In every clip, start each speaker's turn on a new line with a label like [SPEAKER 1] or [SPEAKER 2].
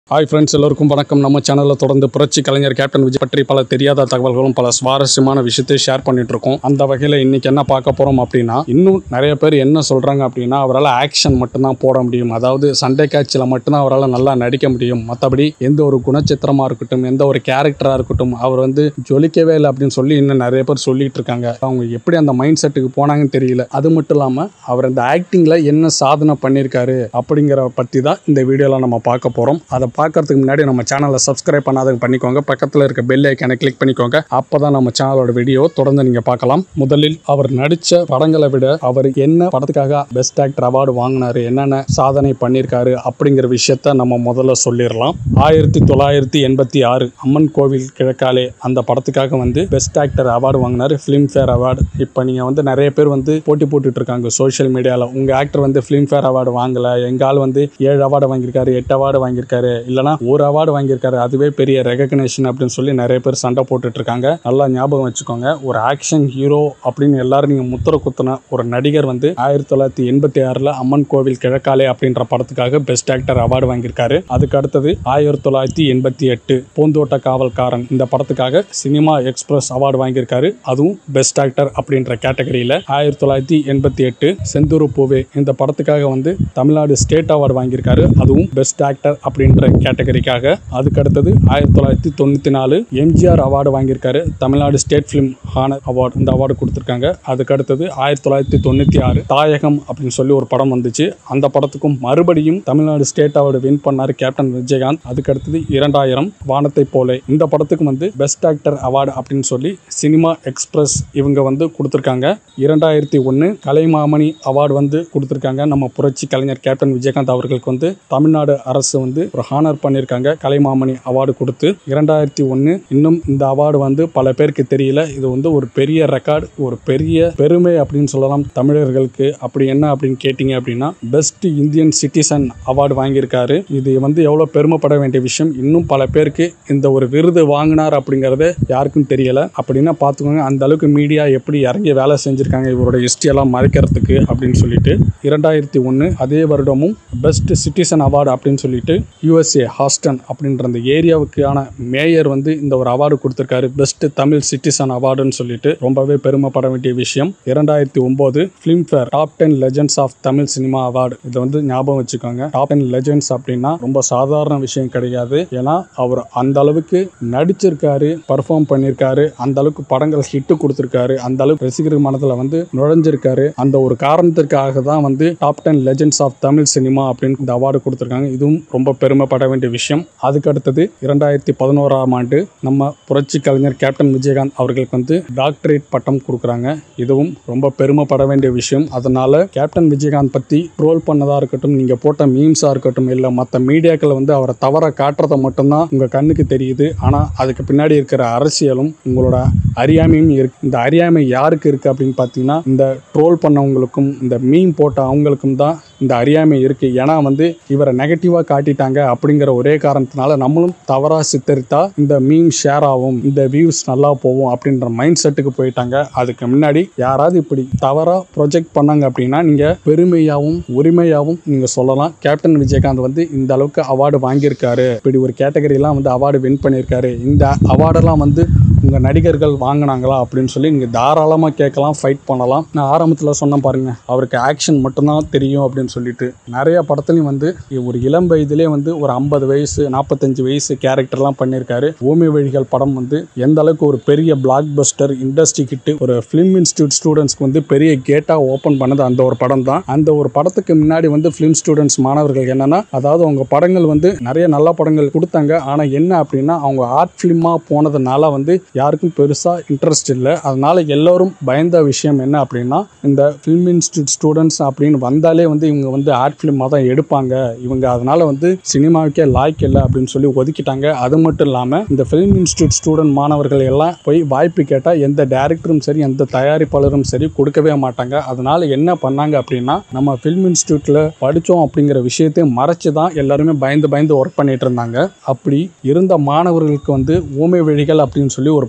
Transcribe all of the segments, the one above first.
[SPEAKER 1] hi friends எல்லோருக்கும் வணக்கம் நம்ம சேனலில் தொடர்ந்து புரட்சி கலைஞர் கேப்டன் விஜய் பற்றி பல தெரியாத தகவல்களும் பல சுவாரஸ்யமான விஷயத்தை ஷேர் பண்ணிட்டு இருக்கோம் அந்த வகையில் இன்னைக்கு என்ன பார்க்க போகிறோம் அப்படின்னா இன்னும் நிறைய பேர் என்ன சொல்கிறாங்க அப்படின்னா அவரால் ஆக்ஷன் மட்டும்தான் போட முடியும் அதாவது சண்டை காட்சியில் மட்டும்தான் அவரால் நல்லா நடிக்க முடியும் மற்றபடி எந்த ஒரு குணச்சித்திரமாக இருக்கட்டும் எந்த ஒரு கேரக்டராக இருக்கட்டும் அவர் வந்து ஜொலிக்கவே இல்லை அப்படின்னு சொல்லி இன்னும் நிறைய பேர் சொல்லிட்டு இருக்காங்க அவங்க எப்படி அந்த மைண்ட் செட்டுக்கு போனாங்கன்னு தெரியல அது மட்டும் இல்லாமல் அவர் அந்த ஆக்டிங்கில் என்ன சாதனை பண்ணியிருக்காரு அப்படிங்கிற பற்றி தான் இந்த வீடியோவில் நம்ம பார்க்க போகிறோம் அதை பார்க்கறதுக்கு முன்னாடி நம்ம சேனலை சப்ஸ்கிரைப் பண்ணாதவங்க பண்ணிக்கோங்க பக்கத்தில் இருக்க பெல் ஐக்கானை கிளிக் பண்ணிக்கோங்க அப்போ தான் நம்ம சேனலோட வீடியோ தொடர்ந்து நீங்கள் பார்க்கலாம் முதலில் அவர் நடித்த படங்களை விட அவர் என்ன படத்துக்காக பெஸ்ட் ஆக்டர் அவார்டு வாங்கினாரு என்னென்ன சாதனை பண்ணியிருக்காரு அப்படிங்கிற விஷயத்த நம்ம முதல்ல சொல்லிடலாம் ஆயிரத்தி தொள்ளாயிரத்தி எண்பத்தி ஆறு அம்மன் கோவில் கிழக்காலே அந்த படத்துக்காக வந்து பெஸ்ட் ஆக்டர் அவார்டு வாங்கினாரு ஃபிலிம்ஃபேர் அவார்டு இப்போ நீங்கள் வந்து நிறைய பேர் வந்து போட்டி போட்டுட்டு இருக்காங்க சோஷியல் மீடியாவில் உங்கள் ஆக்டர் வந்து ஃபிலிம்ஃபேர் அவார்டு வாங்கலை எங்கள் ஆள் வந்து ஏழு அவார்டு வாங்கியிருக்காரு எட்டு அவார்டு வாங்கியிருக்காரு இல்லைனா ஒரு அவார்டு வாங்கியிருக்காரு அதுவே பெரிய ரெகக்னேஷன் அப்படின்னு சொல்லி நிறைய பேர் சண்டை போட்டுட்டு இருக்காங்க நல்லா ஞாபகம் வச்சுக்கோங்க ஒரு ஆக்ஷன் ஹீரோ அப்படின்னு எல்லாரும் நீங்கள் முத்திர குத்துன ஒரு நடிகர் வந்து ஆயிரத்தி தொள்ளாயிரத்தி எண்பத்தி ஆறில் அம்மன் கோவில் கிழக்காலே அப்படின்ற படத்துக்காக பெஸ்ட் ஆக்டர் அவார்டு வாங்கியிருக்காரு அதுக்கு அடுத்தது ஆயிரத்தி தொள்ளாயிரத்தி எண்பத்தி எட்டு பூந்தோட்ட காவல்காரன் இந்த படத்துக்காக சினிமா எக்ஸ்பிரஸ் அவார்டு வாங்கியிருக்காரு அதுவும் பெஸ்ட் ஆக்டர் அப்படின்ற கேட்டகரியில் ஆயிரத்தி தொள்ளாயிரத்தி எண்பத்தி எட்டு செந்தூரு பூவே இந்த படத்துக்காக வந்து தமிழ்நாடு ஸ்டேட் அவார்டு வாங்கியிருக்காரு அதுவும் பெஸ்ட் ஆக்டர் அப்படின்ற கேட்டகரிக்காக அதுக்கு அடுத்தது ஆயிரத்தி தொள்ளாயிரத்தி தொண்ணூற்றி நாலு எம்ஜிஆர் அவார்டு வாங்கியிருக்காரு Tamil Nadu state film honour award இந்த அவார்டு கொடுத்துருக்காங்க அதுக்கு அடுத்தது ஆயிரத்தி தொள்ளாயிரத்தி தொண்ணூற்றி ஆறு தாயகம் அப்படின்னு சொல்லி ஒரு படம் வந்துச்சு அந்த படத்துக்கும் மறுபடியும் தமிழ்நாடு ஸ்டேட் அவார்டு வின் பண்ணார் கேப்டன் விஜயகாந்த் அதுக்கு அடுத்தது இரண்டாயிரம் வானத்தை போலே இந்த படத்துக்கு வந்து பெஸ்ட் ஆக்டர் அவார்டு அப்படின்னு சொல்லி சினிமா எக்ஸ்பிரஸ் இவங்க வந்து கொடுத்துருக்காங்க இரண்டாயிரத்தி ஒன்று கலைமாமணி அவார்டு வந்து கொடுத்துருக்காங்க நம்ம புரட்சி கலைஞர் கேப்டன் விஜயகாந்த் அவர்களுக்கு வந்து தமிழ்நாடு அரசு வந்து ஒரு ஹானர் பண்ணியிருக்காங்க கலைமாமணி அவார்டு கொடுத்து இரண்டாயிரத்தி ஒன்று இன்னும் இந்த அவார்டு வந்து பல பேருக்கு தெரியல இது வந்து ஒரு பெரிய ரெக்கார்டு ஒரு பெரிய பெருமை அப்படின்னு சொல்லலாம் தமிழர்களுக்கு அப்படி என்ன அப்படின்னு கேட்டிங்க அப்படின்னா பெஸ்ட் இந்தியன் சிட்டிசன் அவார்டு வாங்கியிருக்காரு இது வந்து எவ்வளோ பெருமைப்பட வேண்டிய விஷயம் இன்னும் பல பேருக்கு இந்த ஒரு விருது வாங்கினார் அப்படிங்கிறது யாருக்கும் தெரியல அப்படின்னா பார்த்துக்கோங்க அந்த அளவுக்கு மீடியா எப்படி இறங்கி வேலை செஞ்சுருக்காங்க இவரோட ஹிஸ்ட்ரி எல்லாம் மறைக்கிறதுக்கு அப்படின்னு சொல்லிட்டு இரண்டாயிரத்தி ஒன்று அதே வருடமும் பெஸ்ட் சிட்டிசன் அவார்டு அப்படின்னு சொல்லிட்டு யூஎஸ்ஏ ஹாஸ்டன் அப்படின்ற அந்த ஏரியாவுக்கான மேயர் வந்து இந்த ஒரு அவார்டு கொடுத்துருக்காரு பெஸ்ட் தமிழ் சிட்டிசன் அவார்டுன்னு சொல்லிட்டு ரொம்பவே பெருமைப்பட வேண்டிய விஷயம் இரண்டாயிரத்தி ஒன்பது Filmfare top ten legends of Tamil cinema award இதை வந்து ஞாபகம் வச்சுக்கோங்க டாப் டென் லெஜெண்ட்ஸ் அப்படின்னா ரொம்ப சாதாரண விஷயம் கிடையாது ஏன்னா அவர் அந்த அளவுக்கு நடிச்சிருக்காரு பர்ஃபார்ம் பண்ணியிருக்காரு அந்த அளவுக்கு படங்கள் ஹிட் கொடுத்துருக்காரு அந்த அளவுக்கு ரசிகர்கள் மனதில் வந்து நுழைஞ்சிருக்காரு அந்த ஒரு காரணத்திற்காக தான் வந்து top ten legends of Tamil cinema அப்படின்னு இந்த அவார்டு கொடுத்துருக்காங்க இதுவும் ரொம்ப பெருமைப்பட வேண்டிய விஷயம் அதுக்கு அடுத்தது இரண்டாயிரத்தி பதினோராம் ஆண்டு நம்ம புரட்சி கலைஞர் கேப்டன் விஜயகாந்த் அவர்களுக்கு வந்து டாக்டரேட் பட்டம் கொடுக்குறாங்க இதுவும் ரொம்ப பெருமைப்பட வேண்டிய விஷயம் அதனால கேப்டன் விஜயகாந்த் பற்றி ட்ரோல் பண்ணதா இருக்கட்டும் நீங்க போட்ட மீம்ஸா இருக்கட்டும் இல்லை மற்ற மீடியாக்கள் வந்து அவரை தவற காட்டுறத மட்டும்தான் உங்க கண்ணுக்கு தெரியுது ஆனா அதுக்கு பின்னாடி இருக்கிற அரசியலும் உங்களோட அறியாமையும் இருக்கு இந்த அறியாமை யாருக்கு இருக்கு அப்படின்னு பார்த்தீங்கன்னா இந்த ட்ரோல் பண்ணவங்களுக்கும் இந்த மீம் போட்ட அவங்களுக்கும் தான் இந்த அறியாமை இருக்கு ஏன்னா வந்து இவரை நெகட்டிவாக காட்டிட்டாங்க அப்படிங்கிற ஒரே காரணத்தினால நம்மளும் தவறாக சித்தரித்தா இந்த மீம் ஷேர் ஆகும் இந்த வியூஸ் நல்லா போகும் அப்படின்ற மைண்ட் செட்டுக்கு போயிட்டாங்க அதுக்கு முன்னாடி யாராவது இப்படி தவறாக ப்ரொஜெக்ட் பண்ணாங்க அப்படின்னா நீங்கள் பெருமையாகவும் உரிமையாகவும் நீங்கள் சொல்லலாம் கேப்டன் விஜயகாந்த் வந்து இந்த அளவுக்கு அவார்டு வாங்கியிருக்காரு இப்படி ஒரு கேட்டகரியெல்லாம் வந்து அவார்டு வின் பண்ணியிருக்காரு இந்த அவார்டெல்லாம் வந்து உங்கள் நடிகர்கள் வாங்கினாங்களா அப்படின்னு சொல்லி நீங்கள் தாராளமாக கேட்கலாம் ஃபைட் பண்ணலாம் நான் ஆரம்பத்தில் சொன்னேன் பாருங்க அவருக்கு ஆக்ஷன் மட்டும்தான் தெரியும் அப்படின்னு சொல்லிட்டு நிறைய படத்துலையும் வந்து ஒரு இளம் வயதிலே வந்து ஒரு ஐம்பது வயசு நாற்பத்தஞ்சு வயசு கேரக்டர்லாம் பண்ணியிருக்காரு ஓமி வழிகள் படம் வந்து எந்த அளவுக்கு ஒரு பெரிய பிளாக் பஸ்டர் இண்டஸ்ட்ரி கிட்டு ஒரு ஃபிலிம் இன்ஸ்டியூட் ஸ்டூடெண்ட்ஸ்க்கு வந்து பெரிய கேட்டாக ஓப்பன் பண்ணது அந்த ஒரு படம் தான் அந்த ஒரு படத்துக்கு முன்னாடி வந்து ஃபிலிம் ஸ்டூடெண்ட்ஸ் மாணவர்கள் என்னன்னா அதாவது அவங்க படங்கள் வந்து நிறைய நல்ல படங்கள் கொடுத்தாங்க ஆனால் என்ன அப்படின்னா அவங்க ஆர்ட் ஃபிலிமாக போனதுனால வந்து யாருக்கும் பெருசாக இன்ட்ரெஸ்ட் இல்லை அதனால எல்லோரும் பயந்த விஷயம் என்ன அப்படின்னா இந்த ஃபிலிம் இன்ஸ்டியூட் ஸ்டூடெண்ட்ஸ் அப்படின்னு வந்தாலே வந்து இவங்க வந்து ஆர்ட் ஃபிலிமாக தான் எடுப்பாங்க இவங்க அதனால வந்து சினிமாவுக்கே லாய்க்கு இல்லை அப்படின்னு சொல்லி ஒதுக்கிட்டாங்க அது மட்டும் இல்லாமல் இந்த ஃபிலிம் இன்ஸ்டியூட் ஸ்டூடெண்ட் மாணவர்கள் எல்லாம் போய் வாய்ப்பு கேட்டால் எந்த டேரக்டரும் சரி எந்த தயாரிப்பாளரும் சரி கொடுக்கவே மாட்டாங்க அதனால என்ன பண்ணாங்க அப்படின்னா நம்ம ஃபிலிம் இன்ஸ்டியூட்டில் படித்தோம் அப்படிங்கிற விஷயத்தை மறைச்சு தான் எல்லாருமே பயந்து பயந்து ஒர்க் பண்ணிட்டு இருந்தாங்க அப்படி இருந்த மாணவர்களுக்கு வந்து ஊமை வழிகள் அப்படின்னு சொல்லி ஒரு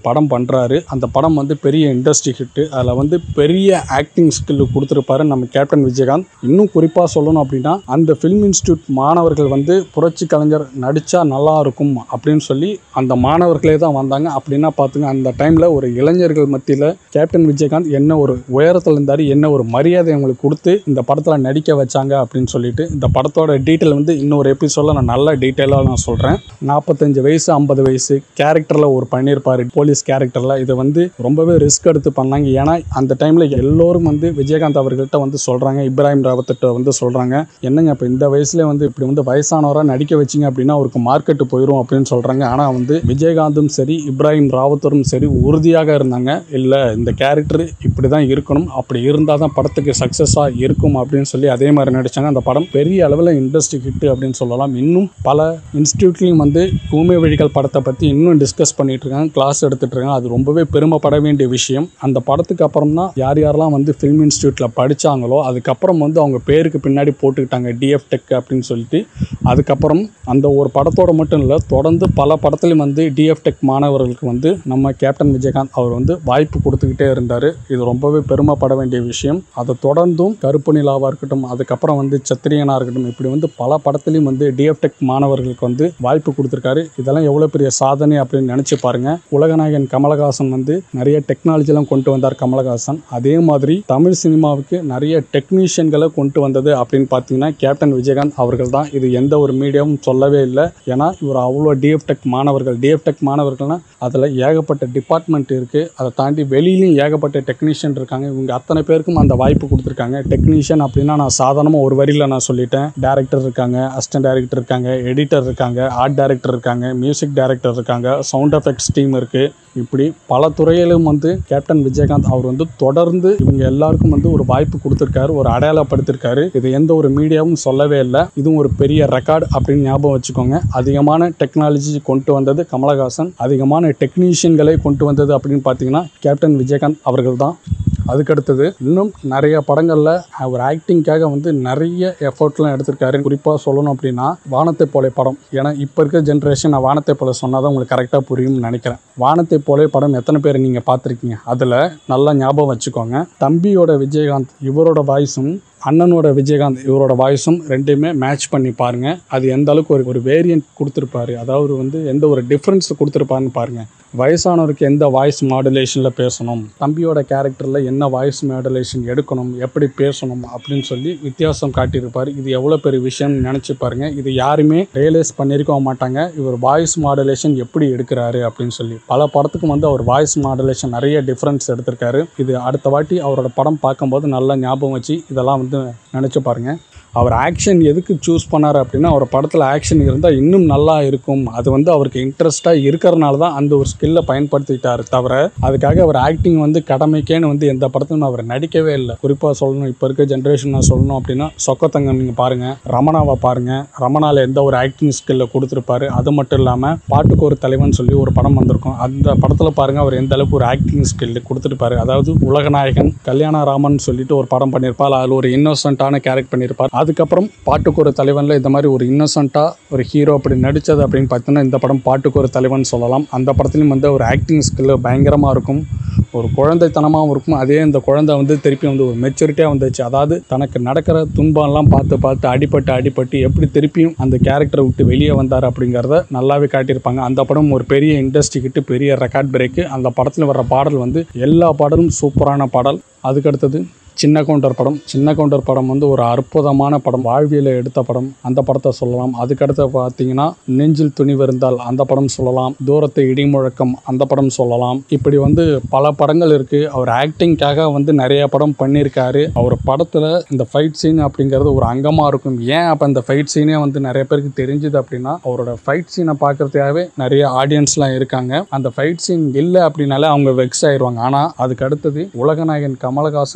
[SPEAKER 1] படம் பண்ணுறாரு அந்த படம் வந்து பெரிய இண்டஸ்ட்ரி ஹிட்டு அதில் வந்து பெரிய ஆக்டிங் ஸ்கில் கொடுத்துருப்பாரு நம்ம கேப்டன் விஜயகாந்த் இன்னும் குறிப்பாக சொல்லணும் அப்படின்னா அந்த ஃபிலிம் இன்ஸ்டியூட் மாணவர்கள் வந்து புரட்சி கலைஞர் நடித்தா நல்லா இருக்கும் அப்படின்னு சொல்லி அந்த மாணவர்களே தான் வந்தாங்க அப்படின்னா பார்த்துங்க அந்த டைமில் ஒரு இளைஞர்கள் மத்தியில் கேப்டன் விஜயகாந்த் என்ன ஒரு உயரத்தில் இருந்தார் என்ன ஒரு மரியாதை அவங்களுக்கு கொடுத்து இந்த படத்தில் நடிக்க வச்சாங்க அப்படின்னு சொல்லிட்டு இந்த படத்தோட டீட்டெயில் வந்து இன்னொரு எபிசோடில் நான் நல்ல டீட்டெயிலாக நான் சொல்கிறேன் நாற்பத்தஞ்சு வயசு ஐம்பது வயசு கேரக்டரில் ஒரு பண்ணியிருப்பார் போலீஸ் கேரக்டரில் இதை வந்து ரொம்பவே ரிஸ்க் எடுத்து பண்ணாங்க ஏன்னா அந்த டைமில் எல்லோரும் வந்து விஜயகாந்த் அவர்கள்ட்ட வந்து சொல்கிறாங்க இப்ராஹிம் ராவத்திட்ட வந்து சொல்கிறாங்க என்னங்க இப்போ இந்த வயசுல வந்து இப்படி வந்து வயசானவராக நடிக்க வச்சிங்க அப்படின்னா அவருக்கு மார்க்கெட்டு போயிடும் அப்படின்னு சொல்கிறாங்க ஆனால் வந்து விஜயகாந்தும் சரி இப்ராஹிம் ராவத்தரும் சரி உறுதியாக இருந்தாங்க இல்லை இந்த கேரக்டர் இப்படி தான் இருக்கணும் அப்படி இருந்தால் தான் படத்துக்கு சக்ஸஸாக இருக்கும் அப்படின்னு சொல்லி அதே மாதிரி நடித்தாங்க அந்த படம் பெரிய அளவில் இண்டஸ்ட்ரி ஹிட் அப்படின்னு சொல்லலாம் இன்னும் பல இன்ஸ்டியூட்லேயும் வந்து ஊமை வழிகள் படத்தை பற்றி இன்னும் டிஸ்கஸ் பண்ணிட்டு இருக்காங்க கிளாஸ் எடுத்துட்டு இருக்காங்க அது ரொம்பவே பெருமைப்பட வேண்டிய விஷயம் அந்த படத்துக்கு அப்புறம் தான் யார் யாரெல்லாம் வந்து ஃபிலிம் இன்ஸ்டியூட்டில் படித்தாங்களோ அதுக்கப்புறம் வந்து அவங்க பேருக்கு பின்னாடி போட்டுக்கிட்டாங்க டிஎஃப் டெக் அப்படின்னு சொல்லிட்டு அதுக்கப்புறம் அந்த ஒரு படத்தோட மட்டும் இல்லை தொடர்ந்து பல படத்துலையும் வந்து டிஎஃப் டெக் மாணவர்களுக்கு வந்து நம்ம கேப்டன் விஜயகாந்த் அவர் வந்து வாய்ப்பு கொடுத்துக்கிட்டே இருந்தார் இது ரொம்பவே பெருமைப்பட வேண்டிய விஷயம் அதை தொடர்ந்தும் கருப்பு நிலாவாக இருக்கட்டும் அதுக்கப்புறம் வந்து சத்திரியனாக இருக்கட்டும் இப்படி வந்து பல படத்துலையும் வந்து டிஎஃப் டெக் மாணவர்களுக்கு வந்து வாய்ப்பு கொடுத்துருக்காரு இதெல்லாம் எவ்வளோ பெரிய சாதனை அப்படின்னு நினச்சி பாருங்க உலகநாயகன் கமலஹாசன் வந்து நிறைய டெக்னாலஜிலாம் கொண்டு வந்தார் கமலஹாசன் அதே மாதிரி தமிழ் சினிமாவுக்கு நிறைய டெக்னீஷியன்களை கொண்டு வந்தது அப்படின்னு பார்த்தீங்கன்னா கேப்டன் விஜயகாந்த் அவர்கள் தான் இது எந்த ஒரு மீடியாவும் சொல்லவே இல்லை ஏன்னா இவர் அவ்வளோ டிஎஃப் டெக் மாணவர்கள் டிஎஃப் டெக் மாணவர்கள்னா அதில் ஏகப்பட்ட டிபார்ட்மெண்ட் இருக்குது அதை தாண்டி வெளியிலையும் ஏகப்பட்ட டெக்னீஷியன் இருக்காங்க இவங்க அத்தனை பேருக்கும் அந்த வாய்ப்பு கொடுத்துருக்காங்க டெக்னீஷியன் அப்படின்னா நான் சாதாரணமாக ஒரு வரியில் நான் சொல்லிட்டேன் டேரக்டர் இருக்காங்க அசிஸ்டன்ட் டேரக்டர் இருக்காங்க எடிட்டர் இருக்காங்க ஆர்ட் டைரக்டர் இருக்காங்க மியூசிக் டைரக்டர் இருக்காங்க சவுண்ட் எஃபெக்ட்ஸ் டீம் இருக்குது இப்படி பல துறையிலும் வந்து கேப்டன் விஜயகாந்த் அவர் வந்து தொடர்ந்து இவங்க எல்லாருக்கும் வந்து ஒரு வாய்ப்பு கொடுத்துருக்காரு ஒரு அடையாளப்படுத்திருக்காரு இது எந்த ஒரு மீடியாவும் சொல்லவே இல்லை இதுவும் ஒரு பெரிய ரெக்கார்டு அப்படின்னு ஞாபகம் வச்சுக்கோங்க அதிகமான டெக்னாலஜி கொண்டு வந்தது கமலஹாசன் அதிகமான டெக்னீஷியன்களை கொண்டு வந்தது அப்படின்னு பார்த்தீங்கன்னா கேப்டன் விஜயகாந்த் அவர்கள் தான் அதுக்கடுத்தது இன்னும் நிறைய படங்களில் அவர் ஆக்டிங்காக வந்து நிறைய எஃபர்ட்லாம் எடுத்திருக்காரு குறிப்பாக சொல்லணும் அப்படின்னா வானத்தை போலே படம் ஏன்னா இப்போ இருக்க ஜென்ரேஷன் நான் வானத்தை போல சொன்னால் தான் உங்களுக்கு கரெக்டாக புரியும்னு நினைக்கிறேன் வானத்தை போலே படம் எத்தனை பேர் நீங்கள் பார்த்துருக்கீங்க அதில் நல்லா ஞாபகம் வச்சுக்கோங்க தம்பியோட விஜயகாந்த் இவரோட வாய்ஸும் அண்ணனோட விஜயகாந்த் இவரோட வாய்ஸும் ரெண்டுமே மேட்ச் பண்ணி பாருங்க அது எந்த அளவுக்கு ஒரு ஒரு வேரியன்ட் கொடுத்துருப்பாரு அதாவது வந்து எந்த ஒரு டிஃப்ரென்ஸ் கொடுத்துருப்பாருன்னு பாருங்க வயசானவருக்கு எந்த வாய்ஸ் மாடுலேஷனில் பேசணும் தம்பியோட கேரக்டரில் என்ன வாய்ஸ் மாடுலேஷன் எடுக்கணும் எப்படி பேசணும் அப்படின்னு சொல்லி வித்தியாசம் காட்டியிருப்பார் இது எவ்வளோ பெரிய விஷயம்னு நினச்சி பாருங்க இது யாருமே ரியலைஸ் பண்ணியிருக்கவும் மாட்டாங்க இவர் வாய்ஸ் மாடுலேஷன் எப்படி எடுக்கிறாரு அப்படின்னு சொல்லி பல படத்துக்கும் வந்து அவர் வாய்ஸ் மாடுலேஷன் நிறைய டிஃப்ரென்ஸ் எடுத்திருக்காரு இது அடுத்த வாட்டி அவரோட படம் பார்க்கும்போது நல்லா ஞாபகம் வச்சு இதெல்லாம் வந்து நினச்சி பாருங்க அவர் ஆக்ஷன் எதுக்கு சூஸ் பண்ணார் அப்படின்னா அவர் படத்தில் ஆக்ஷன் இருந்தால் இன்னும் நல்லா இருக்கும் அது வந்து அவருக்கு இன்ட்ரெஸ்ட்டாக இருக்கிறனால தான் அந்த ஒரு ஸ்கில்லை பயன்படுத்திட்டார் தவிர அதுக்காக அவர் ஆக்டிங் வந்து கடமைக்கேன்னு வந்து எந்த படத்திலும் அவர் நடிக்கவே இல்லை குறிப்பாக சொல்லணும் இப்போ இருக்க ஜென்ரேஷன் நான் சொல்லணும் அப்படின்னா சொக்கத்தங்கம் நீங்கள் பாருங்கள் ரமணாவை பாருங்கள் ரமணாவில் எந்த ஒரு ஆக்டிங் ஸ்கில்லை கொடுத்துருப்பாரு அது மட்டும் இல்லாமல் பாட்டுக்கு ஒரு தலைவன் சொல்லி ஒரு படம் வந்திருக்கும் அந்த படத்தில் பாருங்கள் அவர் எந்த அளவுக்கு ஒரு ஆக்டிங் ஸ்கில் கொடுத்துருப்பாரு அதாவது உலகநாயகன் கல்யாண ராமன் சொல்லிட்டு ஒரு படம் பண்ணியிருப்பார் அதில் ஒரு இன்னோசென்ட்டான கேரக்ட் பண்ணியிருப்பார் அதுக்கப்புறம் பாட்டுக்கு ஒரு தலைவனில் இந்த மாதிரி ஒரு இன்னோசென்ட்டாக ஒரு ஹீரோ அப்படி நடித்தது அப்படின்னு பார்த்தீங்கன்னா இந்த படம் பாட்டுக்கு ஒரு தலைவன் சொல்லலாம் அந்த படத்துலையும் வந்து ஒரு ஆக்டிங் ஸ்கில் பயங்கரமாக இருக்கும் ஒரு குழந்தைத்தனமாகவும் இருக்கும் அதே இந்த குழந்தை வந்து திருப்பி வந்து ஒரு மெச்சூரிட்டியாக வந்துச்சு அதாவது தனக்கு நடக்கிற துன்பம்லாம் பார்த்து பார்த்து அடிபட்டு அடிபட்டு எப்படி திருப்பியும் அந்த கேரக்டரை விட்டு வெளியே வந்தார் அப்படிங்கிறத நல்லாவே காட்டியிருப்பாங்க அந்த படம் ஒரு பெரிய இண்டஸ்ட்ரி கிட்ட பெரிய ரெக்கார்ட் பிரேக்கு அந்த படத்தில் வர்ற பாடல் வந்து எல்லா பாடலும் சூப்பரான பாடல் அதுக்கடுத்தது சின்ன கவுண்டர் படம் சின்ன கவுண்டர் படம் வந்து ஒரு அற்புதமான படம் வாழ்வியலை எடுத்த படம் அந்த படத்தை சொல்லலாம் அதுக்கடுத்து பார்த்தீங்கன்னா நெஞ்சில் துணிவிருந்தால் அந்த படம் சொல்லலாம் தூரத்தை இடிமுழக்கம் அந்த படம் சொல்லலாம் இப்படி வந்து பல படங்கள் இருக்குது அவர் ஆக்டிங்காக வந்து நிறைய படம் பண்ணியிருக்காரு அவர் படத்தில் இந்த ஃபைட் சீன் அப்படிங்கிறது ஒரு அங்கமாக இருக்கும் ஏன் அப்போ இந்த ஃபைட் சீனே வந்து நிறைய பேருக்கு தெரிஞ்சுது அப்படின்னா அவரோட ஃபைட் சீனை பார்க்கறதுக்காகவே நிறைய ஆடியன்ஸ்லாம் இருக்காங்க அந்த ஃபைட் சீன் இல்லை அப்படின்னாலே அவங்க வெக்ஸ் ஆயிடுவாங்க ஆனால் அதுக்கு அடுத்தது உலகநாயகன் கமலஹாசனுக்கு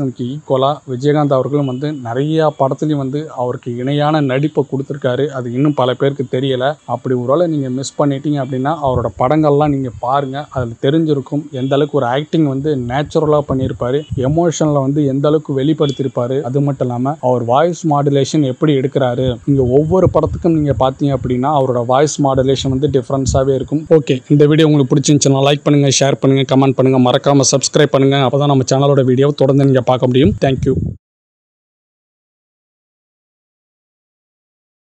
[SPEAKER 1] ஈக்குவலாக விஜயகாந்த் அவர்களும் வந்து நிறைய படத்துலையும் வந்து அவருக்கு இணையான நடிப்பை கொடுத்துருக்காரு அது இன்னும் பல பேருக்கு தெரியலை அப்படி ஒருவேளை நீங்கள் மிஸ் பண்ணிட்டீங்க அப்படின்னா அவரோட படங்கள்லாம் நீங்கள் பாருங்கள் அதில் தெரிஞ்சிருக்கும் எந்த அளவுக்கு ஒரு ஆக்டிங் வந்து நேச்சுரலாக பண்ணியிருப்பாரு எமோஷனில் வந்து எந்த அளவுக்கு வெளிப்படுத்தியிருப்பாரு அது மட்டும் இல்லாமல் அவர் வாய்ஸ் மாடுலேஷன் எப்படி எடுக்கிறாரு நீங்கள் ஒவ்வொரு படத்துக்கும் நீங்கள் பார்த்தீங்க அப்படின்னா அவரோட வாய்ஸ் மாடுலேஷன் வந்து டிஃப்ரென்ஸாகவே இருக்கும் ஓகே இந்த வீடியோ உங்களுக்கு பிடிச்சிருந்துச்சுன்னா லைக் பண்ணுங்கள் ஷேர் பண்ணுங்கள் கமெண்ட் பண்ணுங்கள் மறக்காமல் சப்ஸ்கிரைப் பண்ணுங்கள் அப்போ தான் நம்ம சேனலோட வீடியோ தொடர்ந்து நீங்கள் பார்க்க முடியும் தேங்க்யூ